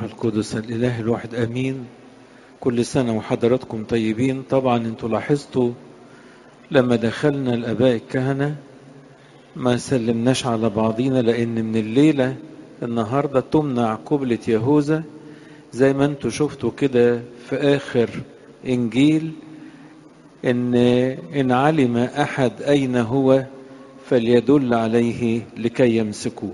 القدس الإله الواحد أمين كل سنة وحضراتكم طيبين طبعا انتوا لاحظتوا لما دخلنا الآباء الكهنة ما سلمناش على بعضينا لأن من الليلة النهاردة تمنع قبلة يهوذا زي ما انتوا شفتوا كده في آخر إنجيل إن إن علم أحد أين هو فليدل عليه لكي يمسكوه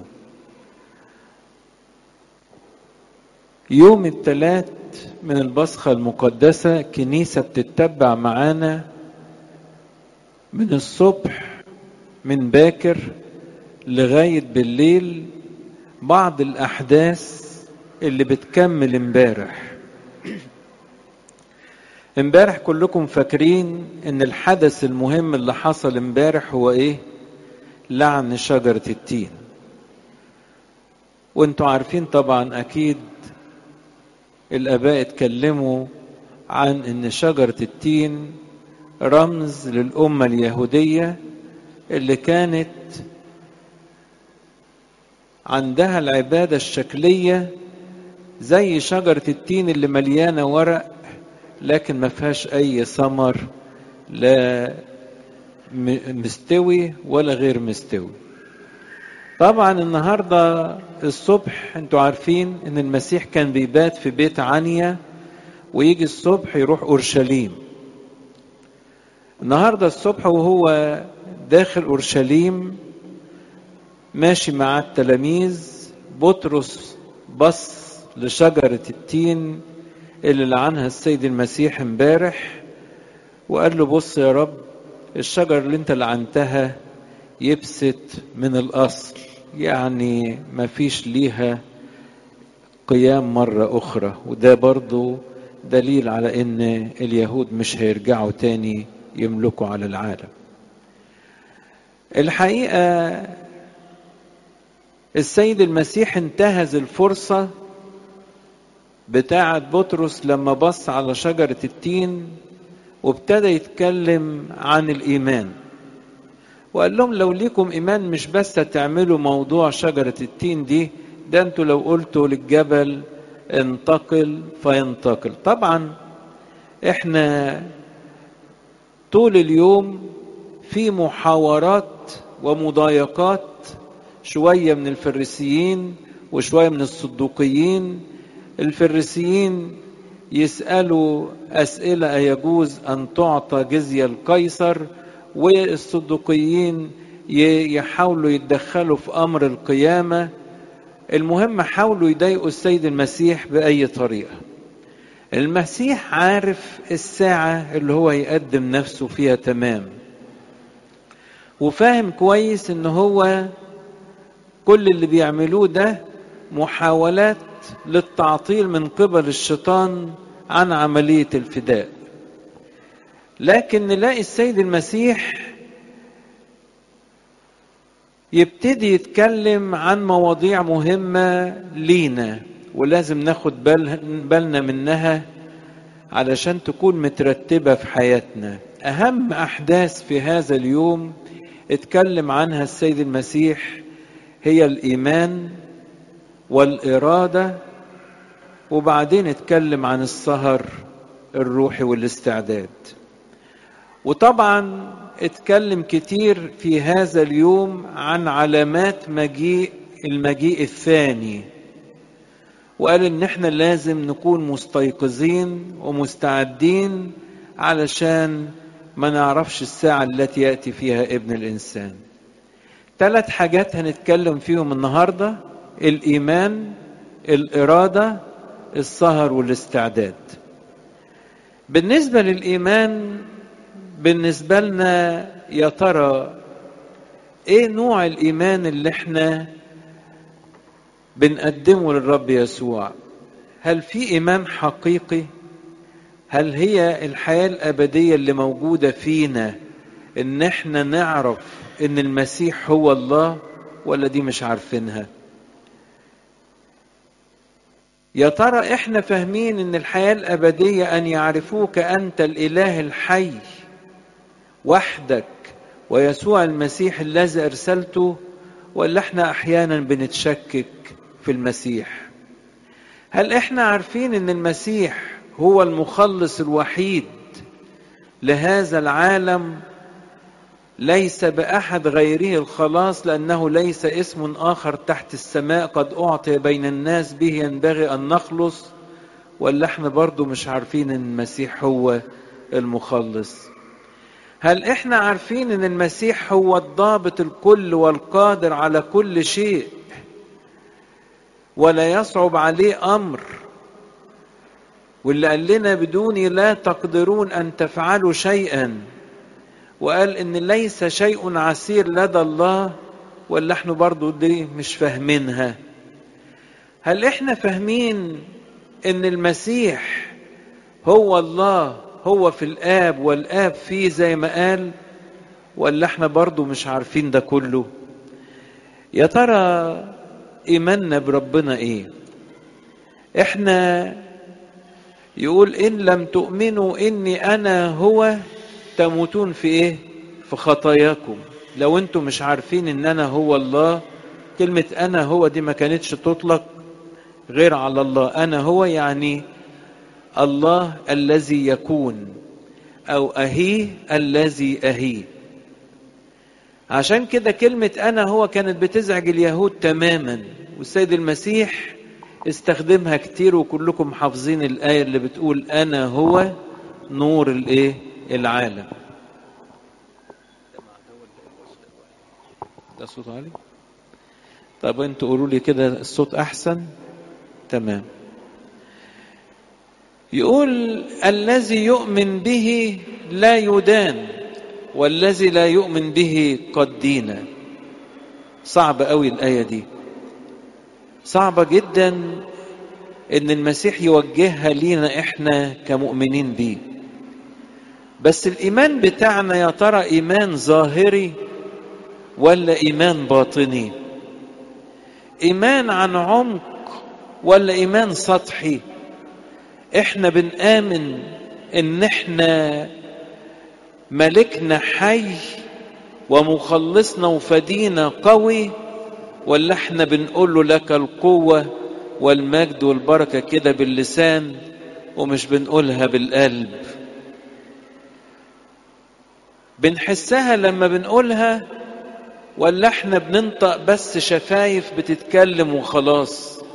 يوم الثلاث من البصخة المقدسة كنيسة بتتبع معانا من الصبح من باكر لغاية بالليل بعض الأحداث اللي بتكمل امبارح امبارح كلكم فاكرين ان الحدث المهم اللي حصل امبارح هو ايه لعن شجرة التين وانتوا عارفين طبعا اكيد الاباء اتكلموا عن ان شجرة التين رمز للأمة اليهودية اللي كانت عندها العبادة الشكلية زي شجرة التين اللي مليانة ورق لكن ما فيهاش أي ثمر لا مستوي ولا غير مستوي طبعا النهاردة الصبح انتوا عارفين ان المسيح كان بيبات في بيت عنيا ويجي الصبح يروح أورشليم النهاردة الصبح وهو داخل أورشليم ماشي مع التلاميذ بطرس بص لشجرة التين اللي لعنها السيد المسيح امبارح وقال له بص يا رب الشجر اللي انت لعنتها يبست من الأصل يعني ما فيش ليها قيام مرة أخرى وده برضو دليل على ان اليهود مش هيرجعوا تاني يملكوا على العالم الحقيقة السيد المسيح انتهز الفرصة بتاعة بطرس لما بص على شجرة التين وابتدى يتكلم عن الإيمان وقال لهم لو ليكم إيمان مش بس تعملوا موضوع شجرة التين دي ده انتوا لو قلتوا للجبل انتقل فينتقل طبعا احنا طول اليوم في محاورات ومضايقات شوية من الفريسيين وشوية من الصدوقيين الفريسيين يسألوا أسئلة أيجوز أن تعطى جزية القيصر والصدوقيين يحاولوا يتدخلوا في أمر القيامة المهم حاولوا يضايقوا السيد المسيح بأي طريقة المسيح عارف الساعة اللي هو يقدم نفسه فيها تمام وفاهم كويس ان هو كل اللي بيعملوه ده محاولات للتعطيل من قبل الشيطان عن عملية الفداء لكن نلاقي السيد المسيح يبتدي يتكلم عن مواضيع مهمة لينا ولازم ناخد بالنا منها علشان تكون مترتبة في حياتنا أهم أحداث في هذا اليوم اتكلم عنها السيد المسيح هي الإيمان والإرادة وبعدين اتكلم عن السهر الروحي والاستعداد وطبعا اتكلم كتير في هذا اليوم عن علامات مجيء المجيء الثاني وقال ان احنا لازم نكون مستيقظين ومستعدين علشان ما نعرفش الساعة التي يأتي فيها ابن الإنسان ثلاث حاجات هنتكلم فيهم النهاردة الإيمان الإرادة السهر والاستعداد بالنسبة للإيمان بالنسبة لنا يا ترى ايه نوع الإيمان اللي احنا بنقدمه للرب يسوع هل في إيمان حقيقي هل هي الحياة الأبدية اللي موجودة فينا إن إحنا نعرف إن المسيح هو الله ولا دي مش عارفينها يا ترى إحنا فاهمين إن الحياة الأبدية أن يعرفوك أنت الإله الحي وحدك ويسوع المسيح الذي أرسلته ولا إحنا أحيانا بنتشكك في المسيح هل احنا عارفين ان المسيح هو المخلص الوحيد لهذا العالم ليس باحد غيره الخلاص لانه ليس اسم اخر تحت السماء قد اعطي بين الناس به ينبغي ان نخلص ولا احنا برضو مش عارفين ان المسيح هو المخلص هل احنا عارفين ان المسيح هو الضابط الكل والقادر على كل شيء ولا يصعب عليه امر واللي قال لنا بدوني لا تقدرون ان تفعلوا شيئا وقال ان ليس شيء عسير لدى الله ولا احنا برضو دي مش فاهمينها هل احنا فاهمين ان المسيح هو الله هو في الاب والاب فيه زي ما قال ولا احنا برضو مش عارفين ده كله يا ترى ايماننا بربنا ايه احنا يقول ان لم تؤمنوا اني انا هو تموتون في ايه في خطاياكم لو انتم مش عارفين ان انا هو الله كلمة انا هو دي ما كانتش تطلق غير على الله انا هو يعني الله الذي يكون او اهيه الذي اهيه عشان كده كلمة انا هو كانت بتزعج اليهود تماما والسيد المسيح استخدمها كتير وكلكم حافظين الآية اللي بتقول أنا هو نور الإيه؟ العالم. ده صوت عالي؟ طب انتوا قولوا لي كده الصوت أحسن؟ تمام. يقول الذي يؤمن به لا يدان والذي لا يؤمن به قد دين. صعب قوي الآية دي. صعبة جدا ان المسيح يوجهها لينا احنا كمؤمنين بيه بس الايمان بتاعنا يا ترى ايمان ظاهري ولا ايمان باطني ايمان عن عمق ولا ايمان سطحي احنا بنآمن ان احنا ملكنا حي ومخلصنا وفدينا قوي ولا احنا بنقول له لك القوة والمجد والبركة كده باللسان ومش بنقولها بالقلب بنحسها لما بنقولها ولا احنا بننطق بس شفايف بتتكلم وخلاص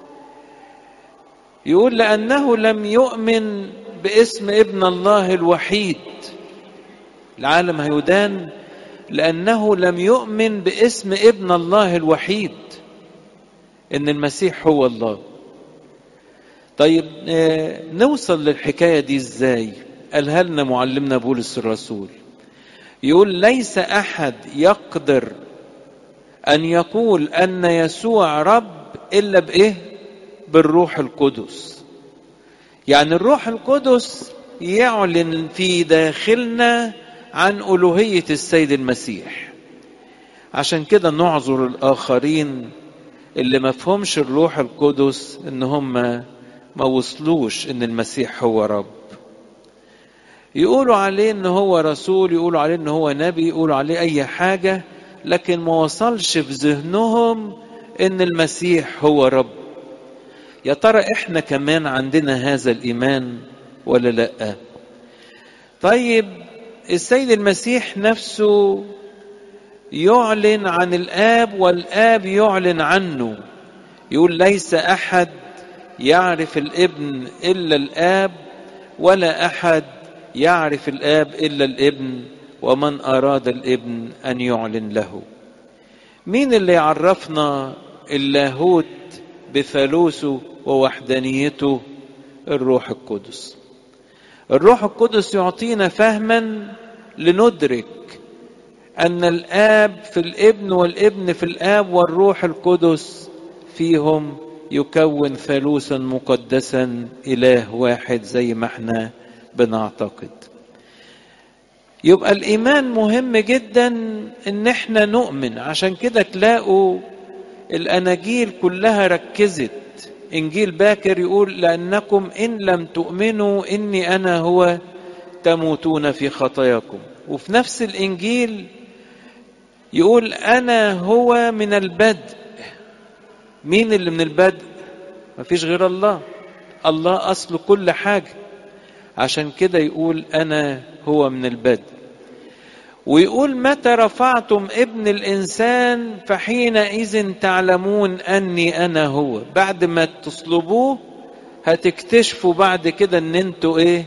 يقول لأنه لم يؤمن باسم ابن الله الوحيد العالم هيدان لأنه لم يؤمن باسم ابن الله الوحيد إن المسيح هو الله طيب نوصل للحكاية دي إزاي قالها لنا معلمنا بولس الرسول يقول ليس أحد يقدر أن يقول أن يسوع رب إلا بإيه بالروح القدس يعني الروح القدس يعلن في داخلنا عن ألوهية السيد المسيح عشان كده نعذر الآخرين اللي ما فهمش الروح القدس إن هم ما وصلوش إن المسيح هو رب يقولوا عليه إن هو رسول يقولوا عليه إن هو نبي يقولوا عليه أي حاجة لكن ما وصلش في ذهنهم إن المسيح هو رب يا ترى إحنا كمان عندنا هذا الإيمان ولا لأ طيب السيد المسيح نفسه يعلن عن الآب والآب يعلن عنه يقول ليس أحد يعرف الابن إلا الآب ولا أحد يعرف الآب إلا الابن ومن أراد الابن أن يعلن له مين اللي يعرفنا اللاهوت بثالوثه ووحدانيته الروح القدس الروح القدس يعطينا فهما لندرك ان الاب في الابن والابن في الاب والروح القدس فيهم يكون ثالوثا مقدسا اله واحد زي ما احنا بنعتقد يبقى الايمان مهم جدا ان احنا نؤمن عشان كده تلاقوا الاناجيل كلها ركزت انجيل باكر يقول لانكم ان لم تؤمنوا اني انا هو تموتون في خطاياكم وفي نفس الانجيل يقول انا هو من البدء مين اللي من البدء مفيش غير الله الله أصل كل حاجة عشان كده يقول أنا هو من البدء ويقول متى رفعتم ابن الإنسان فحينئذ تعلمون أني أنا هو بعد ما تصلبوه هتكتشفوا بعد كده ان انتوا ايه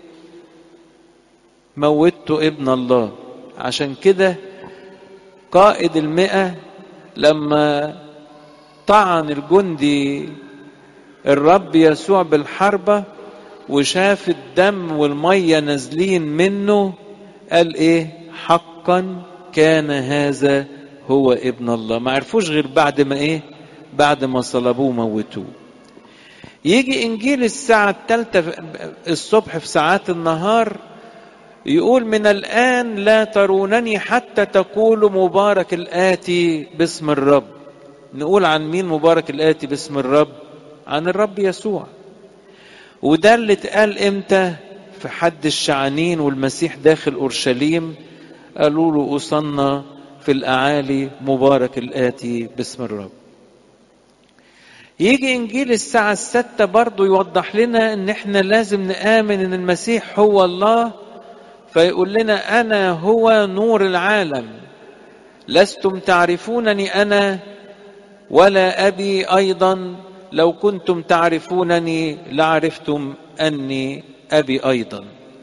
موتوا ابن الله عشان كده قائد المئة لما طعن الجندي الرب يسوع بالحربة وشاف الدم والمية نازلين منه قال ايه حقا كان هذا هو ابن الله ما عرفوش غير بعد ما ايه بعد ما صلبوه موتوه يجي انجيل الساعة الثالثة الصبح في ساعات النهار يقول من الآن لا ترونني حتى تقولوا مبارك الآتي باسم الرب نقول عن مين مبارك الآتي باسم الرب عن الرب يسوع وده اللي اتقال امتى في حد الشعانين والمسيح داخل اورشليم قالوا له أصلنا في الأعالي مبارك الآتي باسم الرب يجي إنجيل الساعة الستة برضو يوضح لنا إن إحنا لازم نآمن إن المسيح هو الله فيقول لنا أنا هو نور العالم لستم تعرفونني أنا ولا أبي أيضا لو كنتم تعرفونني لعرفتم أني أبي أيضا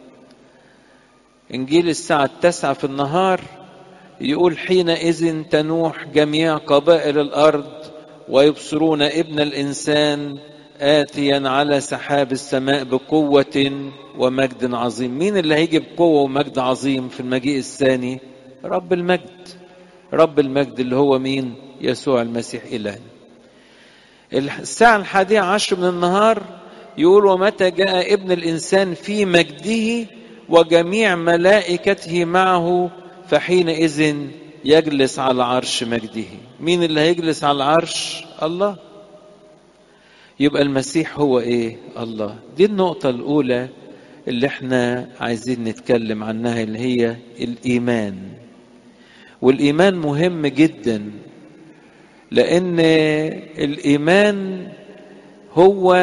إنجيل الساعة التاسعة في النهار يقول حينئذ تنوح جميع قبائل الأرض ويبصرون ابن الإنسان آتيا على سحاب السماء بقوة ومجد عظيم مين اللي هيجي بقوة ومجد عظيم في المجيء الثاني رب المجد رب المجد اللي هو مين يسوع المسيح إلهنا الساعة الحادية عشر من النهار يقول ومتى جاء ابن الإنسان في مجده وجميع ملائكته معه فحينئذ يجلس على عرش مجده مين اللي هيجلس على العرش الله يبقى المسيح هو ايه الله دي النقطة الأولى اللي احنا عايزين نتكلم عنها اللي هي الإيمان والإيمان مهم جدا لأن الإيمان هو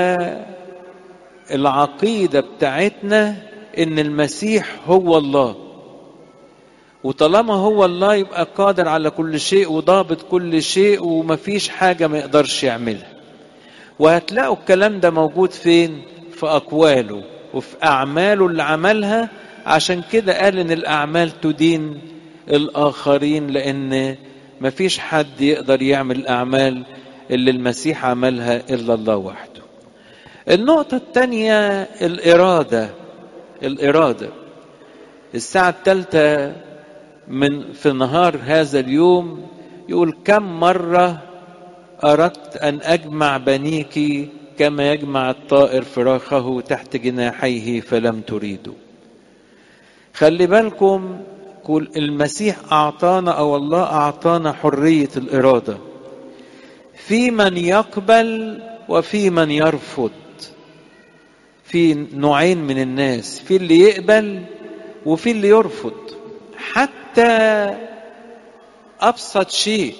العقيدة بتاعتنا إن المسيح هو الله وطالما هو الله يبقى قادر على كل شيء وضابط كل شيء ومفيش حاجة ما يقدرش يعملها وهتلاقوا الكلام ده موجود فين في أقواله وفي أعماله اللي عملها عشان كده قال إن الأعمال تدين الآخرين لأن مفيش حد يقدر يعمل الأعمال اللي المسيح عملها إلا الله وحده النقطة الثانية الإرادة الإرادة الساعة الثالثة من في نهار هذا اليوم يقول كم مرة أردت أن أجمع بنيك كما يجمع الطائر فراخه تحت جناحيه فلم تريدوا خلي بالكم كل المسيح أعطانا أو الله أعطانا حرية الإرادة في من يقبل وفي من يرفض في نوعين من الناس في اللي يقبل وفي اللي يرفض حتى أبسط شيء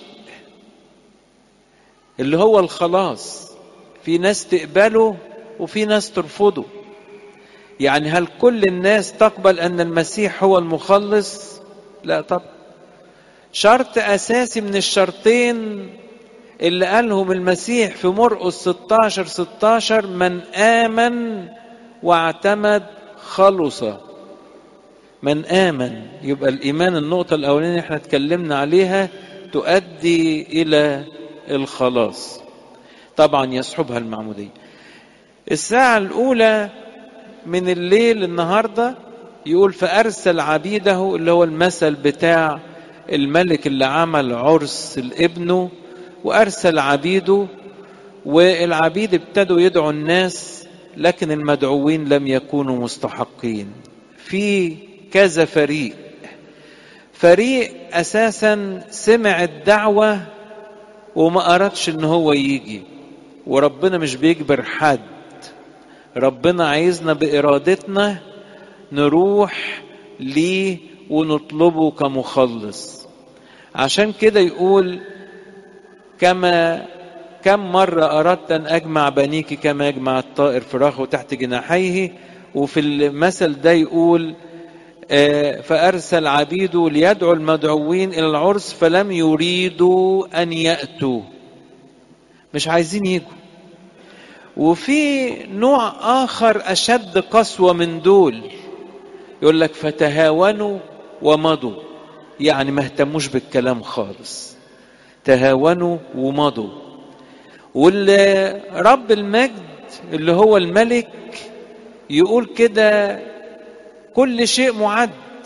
اللي هو الخلاص في ناس تقبله وفي ناس ترفضه يعني هل كل الناس تقبل أن المسيح هو المخلص لا طب شرط أساسي من الشرطين اللي قالهم المسيح في مرقس 16 16 من آمن واعتمد خلص من آمن يبقى الإيمان النقطة الأولانية احنا اتكلمنا عليها تؤدي إلى الخلاص طبعا يصحبها المعمودية الساعة الأولى من الليل النهاردة يقول فأرسل عبيده اللي هو المثل بتاع الملك اللي عمل عرس لابنه وأرسل عبيده والعبيد ابتدوا يدعوا الناس لكن المدعوين لم يكونوا مستحقين في كذا فريق فريق أساسا سمع الدعوة وما أردش إن هو يجي وربنا مش بيجبر حد ربنا عايزنا بإرادتنا نروح ليه ونطلبه كمخلص عشان كده يقول كما كم مرة أردت أن أجمع بنيك كما يجمع الطائر فراخه تحت جناحيه وفي المثل ده يقول فأرسل عبيده ليدعو المدعوين إلى العرس فلم يريدوا أن يأتوا مش عايزين يجوا وفي نوع آخر أشد قسوة من دول يقول لك فتهاونوا ومضوا يعني ما اهتموش بالكلام خالص تهاونوا ومضوا واللي رب المجد اللي هو الملك يقول كده كل شيء معد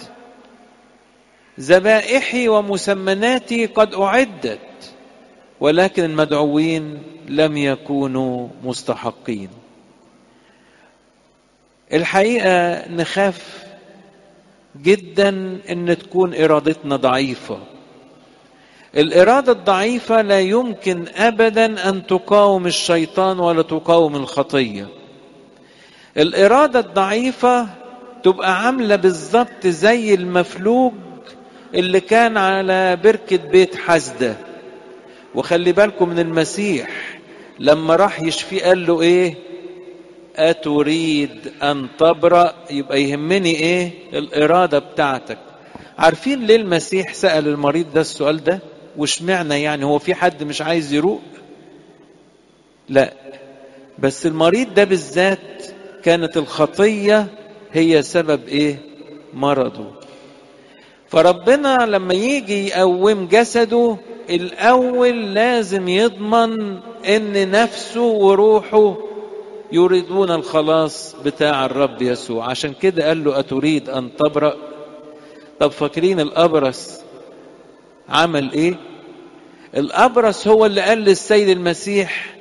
ذبائحي ومسمناتي قد أعدت ولكن المدعوين لم يكونوا مستحقين الحقيقة نخاف جدا ان تكون ارادتنا ضعيفة الارادة الضعيفة لا يمكن ابدا ان تقاوم الشيطان ولا تقاوم الخطية الارادة الضعيفة تبقى عاملة بالظبط زي المفلوج اللي كان على بركة بيت حسدة وخلي بالكم من المسيح لما راح يشفيه قال له ايه أتريد أن تبرأ يبقى يهمني إيه الإرادة بتاعتك عارفين ليه المسيح سأل المريض ده السؤال ده واشمعنى يعني هو في حد مش عايز يروق لا بس المريض ده بالذات كانت الخطية هي سبب إيه مرضه فربنا لما يجي يقوم جسده الأول لازم يضمن إن نفسه وروحه يريدون الخلاص بتاع الرب يسوع عشان كده قال له أتريد أن تبرأ طب فاكرين الأبرص عمل إيه الأبرص هو اللي قال للسيد المسيح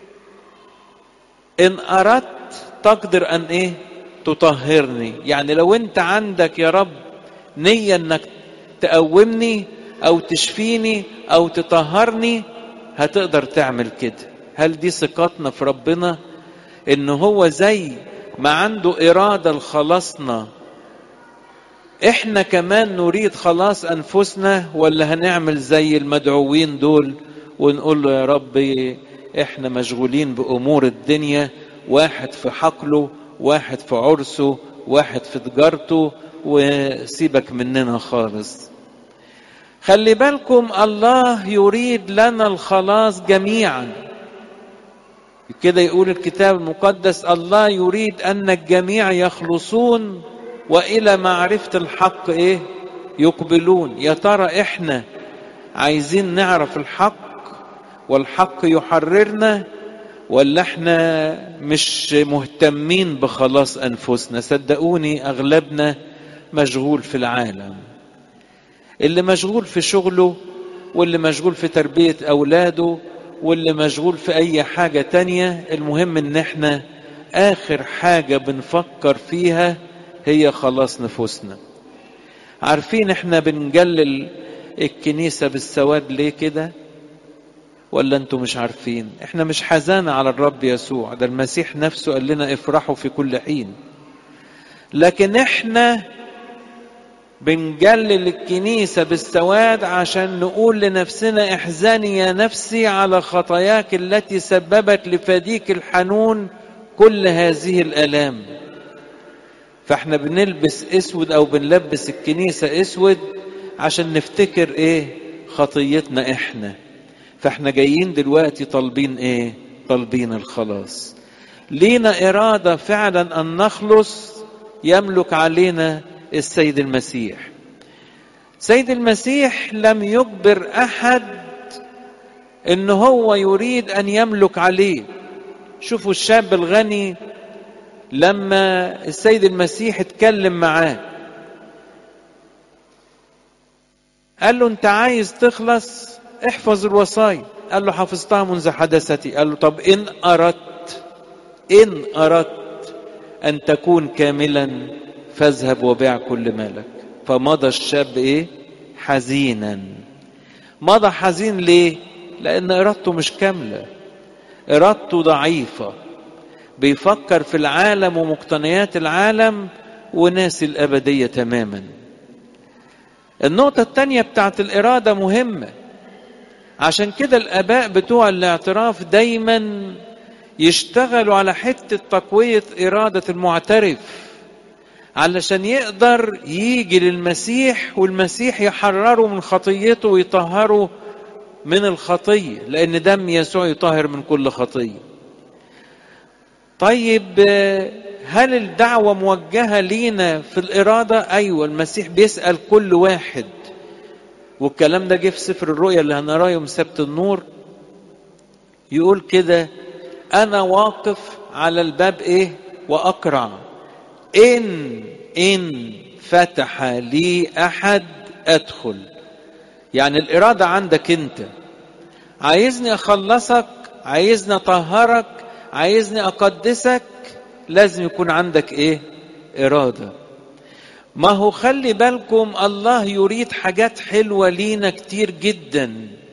إن أردت تقدر أن إيه تطهرني يعني لو أنت عندك يا رب نية أنك تقومني أو تشفيني أو تطهرني هتقدر تعمل كده هل دي ثقتنا في ربنا ان هو زي ما عنده اراده لخلاصنا احنا كمان نريد خلاص انفسنا ولا هنعمل زي المدعوين دول ونقول له يا ربي احنا مشغولين بامور الدنيا واحد في حقله واحد في عرسه واحد في تجارته وسيبك مننا خالص خلي بالكم الله يريد لنا الخلاص جميعا كده يقول الكتاب المقدس الله يريد ان الجميع يخلصون والى معرفه الحق ايه يقبلون يا ترى احنا عايزين نعرف الحق والحق يحررنا ولا احنا مش مهتمين بخلاص انفسنا صدقوني اغلبنا مشغول في العالم اللي مشغول في شغله واللي مشغول في تربيه اولاده واللي مشغول في اي حاجة تانية المهم ان احنا اخر حاجة بنفكر فيها هي خلاص نفوسنا عارفين احنا بنجلل الكنيسة بالسواد ليه كده ولا انتوا مش عارفين احنا مش حزانة على الرب يسوع ده المسيح نفسه قال لنا افرحوا في كل حين لكن احنا بنجلل الكنيسة بالسواد عشان نقول لنفسنا احزني يا نفسي على خطاياك التي سببت لفديك الحنون كل هذه الآلام فاحنا بنلبس اسود او بنلبس الكنيسة اسود عشان نفتكر ايه خطيتنا احنا فاحنا جايين دلوقتي طالبين ايه طالبين الخلاص لينا إرادة فعلا أن نخلص يملك علينا السيد المسيح سيد المسيح لم يجبر احد ان هو يريد ان يملك عليه شوفوا الشاب الغني لما السيد المسيح اتكلم معاه قال له انت عايز تخلص احفظ الوصايا قال له حفظتها منذ حدثتي قال له طب ان اردت ان اردت ان تكون كاملا فاذهب وبيع كل مالك فمضى الشاب ايه حزينا مضى حزين ليه لان ارادته مش كامله ارادته ضعيفه بيفكر في العالم ومقتنيات العالم وناسي الابديه تماما النقطه الثانيه بتاعت الاراده مهمه عشان كده الآباء بتوع الاعتراف دايما يشتغلوا على حتة تقوية إرادة المعترف علشان يقدر يجي للمسيح والمسيح يحرره من خطيته ويطهره من الخطية لأن دم يسوع يطهر من كل خطية طيب هل الدعوة موجهة لينا في الإرادة؟ أيوة المسيح بيسأل كل واحد والكلام ده جه في سفر الرؤيا اللي هنراه يوم سبت النور يقول كده أنا واقف على الباب إيه؟ وأقرع إن إن فتح لي أحد أدخل يعني الإرادة عندك أنت عايزني أخلصك عايزني أطهرك عايزني أقدسك لازم يكون عندك إيه إرادة ما هو خلي بالكم الله يريد حاجات حلوة لينا كتير جدا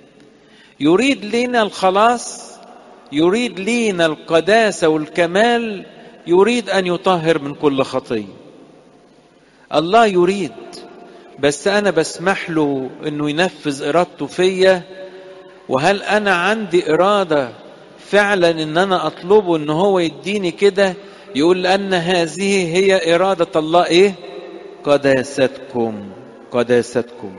يريد لينا الخلاص يريد لينا القداسة والكمال يريد أن يطهر من كل خطية الله يريد بس أنا بسمح له أنه ينفذ إرادته فيا وهل أنا عندي إرادة فعلا أن أنا أطلبه أن هو يديني كده يقول لأن هذه هي إرادة الله إيه قداستكم قداستكم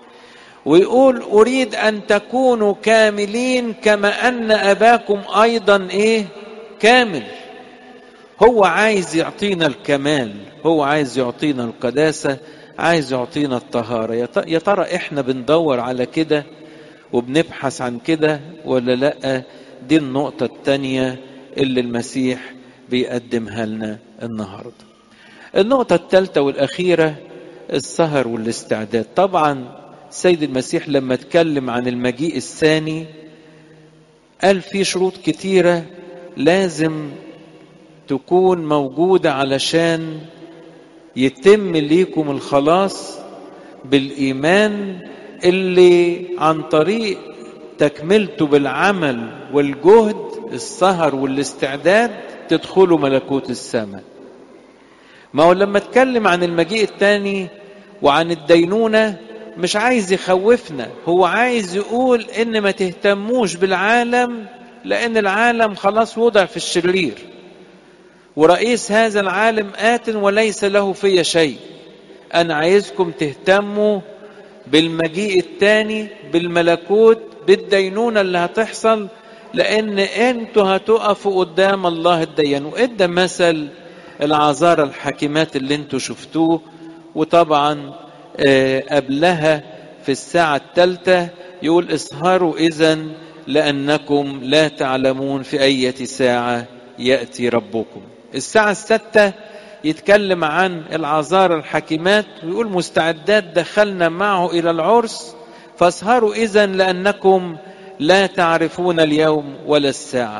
ويقول أريد أن تكونوا كاملين كما أن أباكم أيضا إيه كامل هو عايز يعطينا الكمال هو عايز يعطينا القداسة عايز يعطينا الطهارة يا ترى احنا بندور على كده وبنبحث عن كده ولا لا دي النقطة التانية اللي المسيح بيقدمها لنا النهاردة النقطة الثالثة والأخيرة السهر والاستعداد طبعا سيد المسيح لما اتكلم عن المجيء الثاني قال في شروط كتيرة لازم تكون موجودة علشان يتم ليكم الخلاص بالإيمان اللي عن طريق تكملته بالعمل والجهد السهر والاستعداد تدخلوا ملكوت السماء ما هو لما اتكلم عن المجيء الثاني وعن الدينونة مش عايز يخوفنا هو عايز يقول ان ما تهتموش بالعالم لان العالم خلاص وضع في الشرير ورئيس هذا العالم آت وليس له في شيء أنا عايزكم تهتموا بالمجيء الثاني بالملكوت بالدينونة اللي هتحصل لأن أنتوا هتقفوا قدام الله الديان وإدى مثل العذارى الحكيمات اللي انتوا شفتوه وطبعا قبلها في الساعة الثالثة يقول اسهروا إذا لأنكم لا تعلمون في أية ساعة يأتي ربكم الساعة الستة يتكلم عن العذارى الحكيمات ويقول مستعدات دخلنا معه إلى العرس فاسهروا إذا لأنكم لا تعرفون اليوم ولا الساعة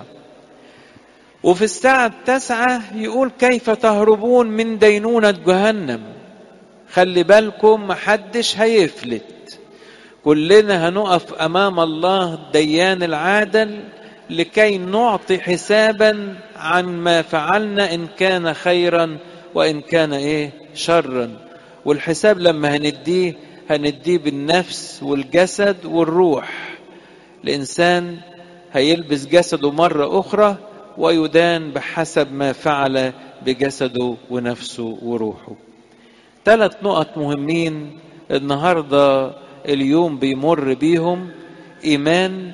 وفي الساعة التاسعة يقول كيف تهربون من دينونة جهنم خلي بالكم محدش هيفلت كلنا هنقف أمام الله الديان العادل لكي نعطي حسابا عن ما فعلنا إن كان خيرا وإن كان إيه شرا والحساب لما هنديه هنديه بالنفس والجسد والروح الإنسان هيلبس جسده مرة أخرى ويدان بحسب ما فعل بجسده ونفسه وروحه ثلاث نقط مهمين النهاردة اليوم بيمر بيهم إيمان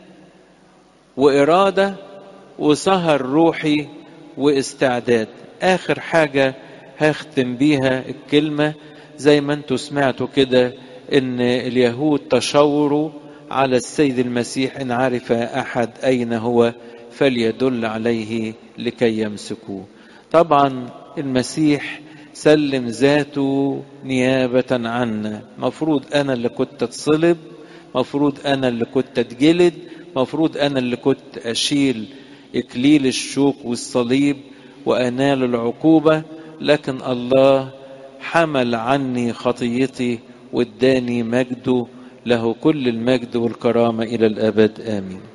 وإرادة وسهر روحي واستعداد آخر حاجة هختم بيها الكلمة زي ما انتوا سمعتوا كده ان اليهود تشاوروا على السيد المسيح ان عرف احد اين هو فليدل عليه لكي يمسكوه طبعا المسيح سلم ذاته نيابة عنا مفروض أنا اللي كنت أتصلب مفروض أنا اللي كنت أتجلد مفروض أنا اللي كنت أشيل إكليل الشوك والصليب وأنال العقوبة لكن الله حمل عني خطيتي واداني مجده له كل المجد والكرامة إلى الأبد آمين